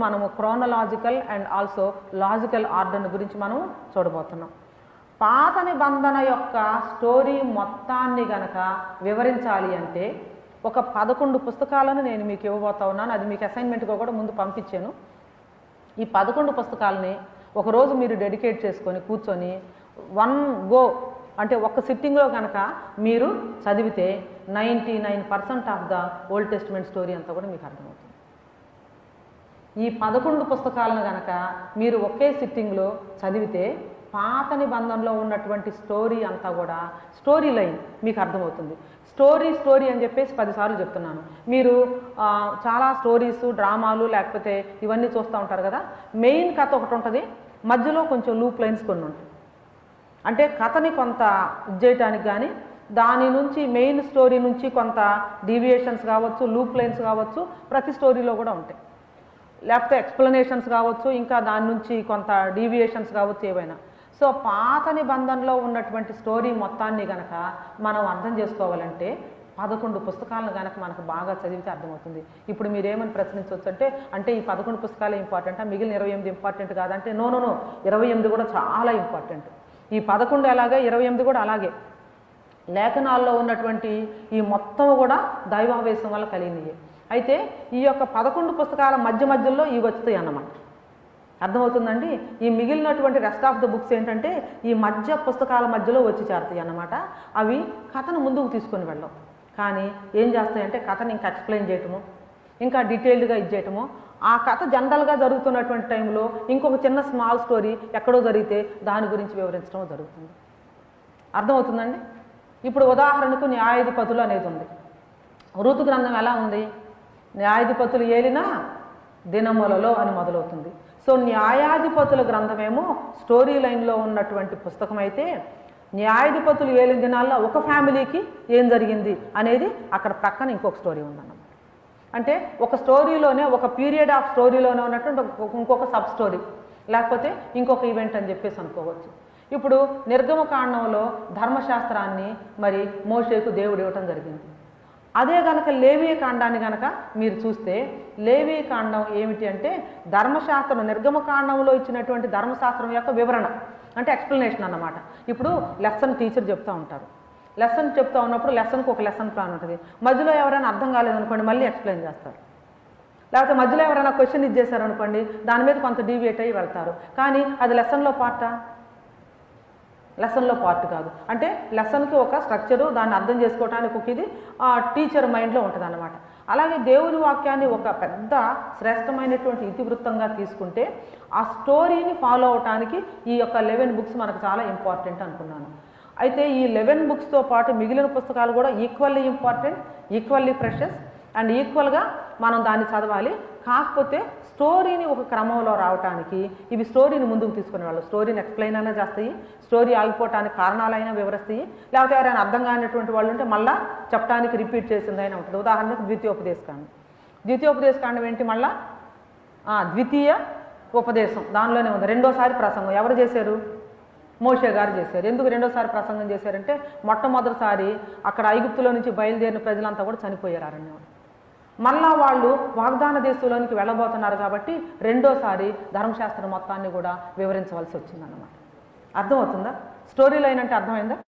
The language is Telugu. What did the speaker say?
మనము chronological and also logical order గురించి మనం చూడబోతున్నాం పాత నిబంధన యొక్క స్టోరీ మొత్తాన్ని గనక వివరించాలి అంటే ఒక పదకొండు పుస్తకాలను నేను మీకు ఇవ్వబోతా ఉన్నాను అది మీకు అసైన్మెంట్గా కూడా ముందు పంపించాను ఈ పదకొండు పుస్తకాలని ఒకరోజు మీరు డెడికేట్ చేసుకొని కూర్చొని వన్ గో అంటే ఒక్క సిట్టింగ్లో కనుక మీరు చదివితే ninety nine percent of the old testament story అంతా కూడా మీకు అర్థమవుతుంది ఈ పదకొండు పుస్తకాలను గనక మీరు ఒకే సిట్టింగ్లో చదివితే పాత నిబంధనలో ఉన్నటువంటి స్టోరీ అంతా కూడా స్టోరీ లైన్ మీకు అర్థమవుతుంది స్టోరీ స్టోరీ అని చెప్పేసి పదిసార్లు చెప్తున్నాను మీరు ఆ, చాలా స్టోరీస్ డ్రామాలు లేకపోతే ఇవన్నీ చూస్తూ ఉంటారు కదా మెయిన్ కథ ఒకటి ఉంటుంది మధ్యలో కొంచెం లూప్ లైన్స్ కొన్ని ఉంటాయి అంటే కథని కొంత ఇది చేయటానికి కానీ దాని నుంచి మెయిన్ స్టోరీ నుంచి కొంత డీవియేషన్స్ కావచ్చు లూప్ లైన్స్ కావచ్చు ప్రతి స్టోరీలో కూడా ఉంటాయి లేకపోతే ఎక్స్ప్లెనేషన్స్ కావచ్చు ఇంకా దాని నుంచి కొంత డీవియేషన్స్ కావచ్చు ఏవైనా సో పాత నిబంధనలో ఉన్నటువంటి స్టోరీ మొత్తాన్ని గనక మనం అర్థం చేసుకోవాలంటే పదకొండు పుస్తకాలను గనక మనకు బాగా చదివితే అర్థమవుతుంది ఇప్పుడు మీరేమని ప్రశ్నించవచ్చు అంటే అంటే ఈ పదకొండు పుస్తకాలే ఇంపార్టెంట్ మిగిలిన ఇరవై ఎనిమిది ఇంపార్టెంట్ కాదంటే నో నో నో ఇరవై ఎనిమిది కూడా చాలా ఇంపార్టెంట్ ఈ పదకొండు అలాగే ఇరవై ఎనిమిది కూడా అలాగే లేఖనాల్లో ఉన్నటువంటి ఈ మొత్తం కూడా దైవావేశం వల్ల కలిగినవి అయితే ఈ యొక్క పదకొండు పుస్తకాల మధ్య మధ్యలో ఇవి వస్తాయి అన్నమాట అర్థమవుతుందండి ఈ మిగిలినటువంటి రెస్ట్ ఆఫ్ ద బుక్స్ ఏంటంటే ఈ మధ్య పుస్తకాల మధ్యలో వచ్చి చేరుతాయి అన్నమాట అవి కథను ముందుకు తీసుకొని వెళ్ళవు కానీ ఏం చేస్తాయంటే కథని ఇంకా ఎక్స్ప్లెయిన్ చేయటము ఇంకా డీటెయిల్డ్గా ఇది చేయటము ఆ కథ జనరల్గా జరుగుతున్నటువంటి టైంలో ఇంకొక చిన్న స్మాల్ స్టోరీ ఎక్కడో జరిగితే దాని గురించి వివరించడం జరుగుతుంది అర్థమవుతుందండి ఇప్పుడు ఉదాహరణకు న్యాయాధిపతులు అనేది ఉంది ఋతు గ్రంథం ఎలా ఉంది న్యాయాధిపతులు ఏలిన దినములలో అని మొదలవుతుంది సో న్యాయాధిపతుల గ్రంథమేమో స్టోరీ లైన్లో ఉన్నటువంటి పుస్తకం అయితే న్యాయాధిపతులు ఏలిన దినాల్లో ఒక ఫ్యామిలీకి ఏం జరిగింది అనేది అక్కడ ప్రక్కన ఇంకొక స్టోరీ ఉందన్నమాట అంటే ఒక స్టోరీలోనే ఒక పీరియడ్ ఆఫ్ స్టోరీలోనే ఉన్నటువంటి ఒక- ఇంకొక సబ్ స్టోరీ లేకపోతే ఇంకొక ఈవెంట్ అని చెప్పేసి అనుకోవచ్చు ఇప్పుడు నిర్గమకాండంలో ధర్మశాస్త్రాన్ని మరి మోషేకు దేవుడు ఇవ్వటం జరిగింది అదే గనక లేవీ కాండాన్ని గనక మీరు చూస్తే లేవీ కాండం ఏమిటి అంటే ధర్మశాస్త్రం నిర్గమకాండంలో ఇచ్చినటువంటి ధర్మశాస్త్రం యొక్క వివరణ అంటే ఎక్స్ప్లెనేషన్ అన్నమాట ఇప్పుడు లెసన్ టీచర్ చెప్తూ ఉంటారు లెసన్ చెప్తా ఉన్నప్పుడు లెసన్కి ఒక లెసన్ ప్లాన్ ఉంటుంది మధ్యలో ఎవరైనా అర్థం కాలేదనుకోండి మళ్ళీ ఎక్స్ప్లెయిన్ చేస్తారు లేకపోతే మధ్యలో ఎవరైనా క్వశ్చన్ ఇచ్చేసారు అనుకోండి దాని మీద కొంత డీవియేట్ అయ్యి వెళ్తారు కానీ అది లెసన్లో పార్టా లెసన్లో పార్ట్ కాదు అంటే లెసన్కి ఒక స్ట్రక్చరు దాన్ని అర్థం చేసుకోవడానికి ఒక ఇది ఆ టీచర్ మైండ్లో ఉంటుంది అనమాట అలాగే దేవుని వాక్యాన్ని ఒక పెద్ద శ్రేష్టమైనటువంటి ఇతివృత్తంగా తీసుకుంటే ఆ స్టోరీని ఫాలో అవటానికి ఈ యొక్క లెవెన్ బుక్స్ మనకు చాలా ఇంపార్టెంట్ అనుకున్నాను అయితే ఈ లెవెన్ బుక్స్తో పాటు మిగిలిన పుస్తకాలు కూడా equally important equally precious and ఈక్వల్గా మనం దాన్ని చదవాలి కాకపోతే స్టోరీని ఒక క్రమంలో రావటానికి ఇవి స్టోరీని ముందుకు తీసుకునే వాళ్ళు స్టోరీని ఎక్స్ప్లెయిన్ అయినా చేస్తాయి స్టోరీ ఆగిపోవటానికి కారణాలైనా వివరిస్తాయి లేకపోతే ఎవరైనా అర్థం కానిటువంటి వాళ్ళు ఉంటే మళ్ళీ చెప్పడానికి రిపీట్ చేసిందైనా ఉంటుంది ఉదాహరణకు ద్వితీయోపదేశకాండం ద్వితీయోపదేశకాండం ఏంటి మళ్ళా ఆ, ద్వితీయ ఉపదేశం దానిలోనే ఉంది రెండోసారి ప్రసంగం ఎవరు చేశారు మోషే గారు చేశారు ఎందుకు రెండోసారి ప్రసంగం చేశారంటే మొట్టమొదటిసారి అక్కడ ఐగుప్తులో నుంచి బయలుదేరిన ప్రజలంతా కూడా చనిపోయారు అరణ్యంలో మళ్ళా వాళ్ళు వాగ్దాన దేశంలోనికి వెళ్ళబోతున్నారు కాబట్టి రెండోసారి ధర్మశాస్త్రం మొత్తాన్ని కూడా వివరించవలసి వచ్చిందన్నమాట అర్థమవుతుందా స్టోరీ లైన్ అంటే అర్థమైందా